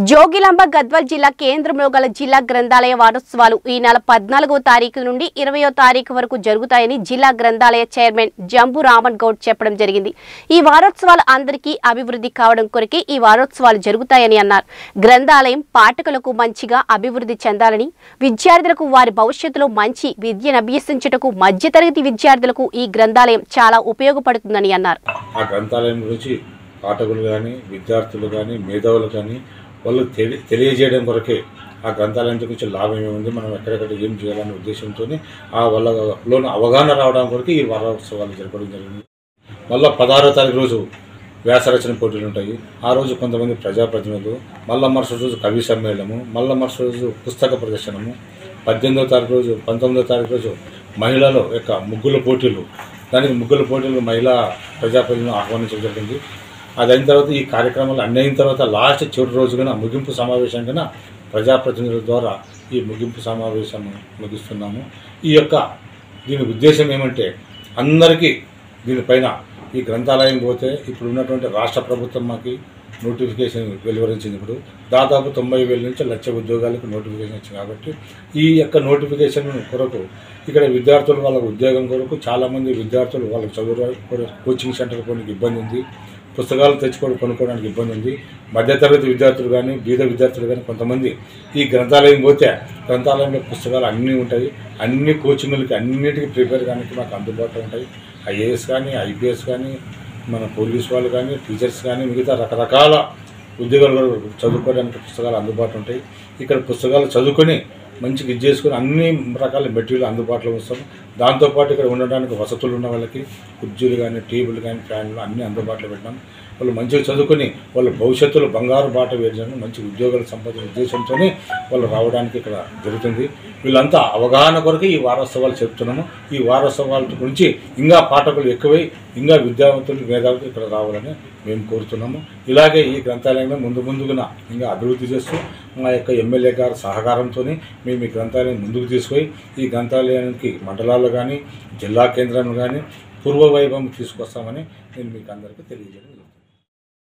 జోగిలాంబ గద్వాల్ జిల్లా కేంద్రంలో గల జిల్లా గ్రంథాలయ వారోత్సవాలు ఈ నెల పద్నాలుగో తారీఖు నుండి ఇరవయో తారీఖు వరకు జరుగుతాయని జిల్లా గ్రంథాలయ చైర్మన్ జంబు రామన్ గౌడ్ చెప్పడం జరిగింది ఈ వారోత్సవాలు అందరికీ అభివృద్ధి కావడం కొరకే ఈ వారోత్సవాలు జరుగుతాయని అన్నారు గ్రంథాలయం పాఠకులకు మంచిగా అభివృద్ధి చెందాలని విద్యార్థులకు వారి భవిష్యత్తులో మంచి విద్యను అభ్యసించుటకు మధ్యతరగతి విద్యార్థులకు ఈ గ్రంథాలయం చాలా ఉపయోగపడుతుందని అన్నారు ఆ గ్రంథాలయం గురించి పాఠకులు కానీ విద్యార్థులు కానీ మేధావులు కానీ వాళ్ళు తెలి తెలియజేయడం కొరకే ఆ గ్రంథాలయం గురించి లాభం ఏముంది మనం ఎక్కడెక్కడ ఏం చేయాలనే ఉద్దేశంతో ఆ వాళ్ళలోని అవగాహన రావడం కొరకు ఈ వారోత్సవాలు జరపడం జరిగింది మళ్ళీ పదహారో తారీఖు రోజు వ్యాసరచన పోటీలు ఉంటాయి ఆ రోజు కొంతమంది ప్రజాప్రతినిధులు మళ్ళా మరుసటి రోజు కవి సమ్మేళనము మళ్ళా మరుసటి రోజు పుస్తక ప్రదర్శనము పద్దెనిమిదో తారీఖు రోజు పంతొమ్మిదో తారీఖు రోజు మహిళల యొక్క ముగ్గుల పోటీలు దానికి ముగ్గుల పోటీలు మహిళా ప్రజాప్రతినిధులను ఆహ్వానించడం జరిగింది అది అయిన తర్వాత ఈ కార్యక్రమాలు అన్ని అయిన తర్వాత లాస్ట్ చివరి రోజున ముగింపు సమావేశం కన్నా ప్రజాప్రతినిధుల ద్వారా ఈ ముగింపు సమావేశం ముగిస్తున్నాము ఈ యొక్క దీని ఉద్దేశం ఏమంటే అందరికీ దీనిపైన ఈ గ్రంథాలయం పోతే ఇప్పుడు ఉన్నటువంటి రాష్ట్ర ప్రభుత్వం మాకు నోటిఫికేషన్ వెలువరించింది ఇప్పుడు దాదాపు తొంభై వేల నుంచి లక్ష ఉద్యోగాలకు నోటిఫికేషన్ వచ్చింది కాబట్టి ఈ యొక్క నోటిఫికేషన్ కొరకు ఇక్కడ విద్యార్థులు వాళ్ళ ఉద్యోగం కొరకు చాలామంది విద్యార్థులు వాళ్ళకి చదువు కొరకు కోచింగ్ సెంటర్ కొనికి ఇబ్బంది ఉంది పుస్తకాలు తెచ్చుకొని కొనుక్కోవడానికి ఇబ్బంది ఉంది మధ్యతరగతి విద్యార్థులు కానీ బీద విద్యార్థులు కానీ కొంతమంది ఈ గ్రంథాలయం పోతే గ్రంథాలయంలో పుస్తకాలు అన్నీ ఉంటాయి అన్ని కోచింగ్లకి అన్నిటికీ ప్రిపేర్ కానీ మాకు అందుబాటులో ఉంటాయి ఐఏఎస్ కానీ ఐపీఎస్ కానీ మన పోలీస్ వాళ్ళు కానీ టీచర్స్ కానీ మిగతా రకరకాల ఉద్యోగాలు కూడా చదువుకోవడానికి పుస్తకాలు అందుబాటులో ఉంటాయి ఇక్కడ పుస్తకాలు చదువుకొని మంచిగా ఇది చేసుకొని అన్ని రకాల మెటీరియల్ అందుబాటులో వస్తాం దాంతోపాటు ఇక్కడ ఉండడానికి వసతులు ఉన్న వాళ్ళకి కుర్చీలు కానీ టేబుల్ కానీ ఫ్యాన్లు అన్నీ అందుబాటులో పెట్టినాం వాళ్ళు మంచిగా చదువుకొని వాళ్ళ భవిష్యత్తులో బంగారు బాట వేయడానికి మంచి ఉద్యోగాలు సంపాదించే ఉద్దేశంతోనే వాళ్ళు రావడానికి ఇక్కడ జరుగుతుంది వీళ్ళంతా అవగాహన కొరకు ఈ వారోత్సవాలు చెప్తున్నాము ఈ వారోత్సవాల గురించి ఇంకా పాఠకులు ఎక్కువై ఇంకా విద్యావంతులు మేధావులు ఇక్కడ రావాలని మేము కోరుతున్నాము ఇలాగే ఈ గ్రంథాలయంలో ముందు ముందుగా ఇంకా అభివృద్ధి చేస్తూ మా యొక్క ఎమ్మెల్యే గారి సహకారంతో మేము ఈ గ్రంథాలయం ముందుకు తీసుకుపోయి ఈ గ్రంథాలయానికి మండలాల్లో కానీ జిల్లా కేంద్రంలో కానీ పూర్వ వైభవం తీసుకొస్తామని నేను మీకు అందరికీ తెలియజేయడం జరుగుతుంది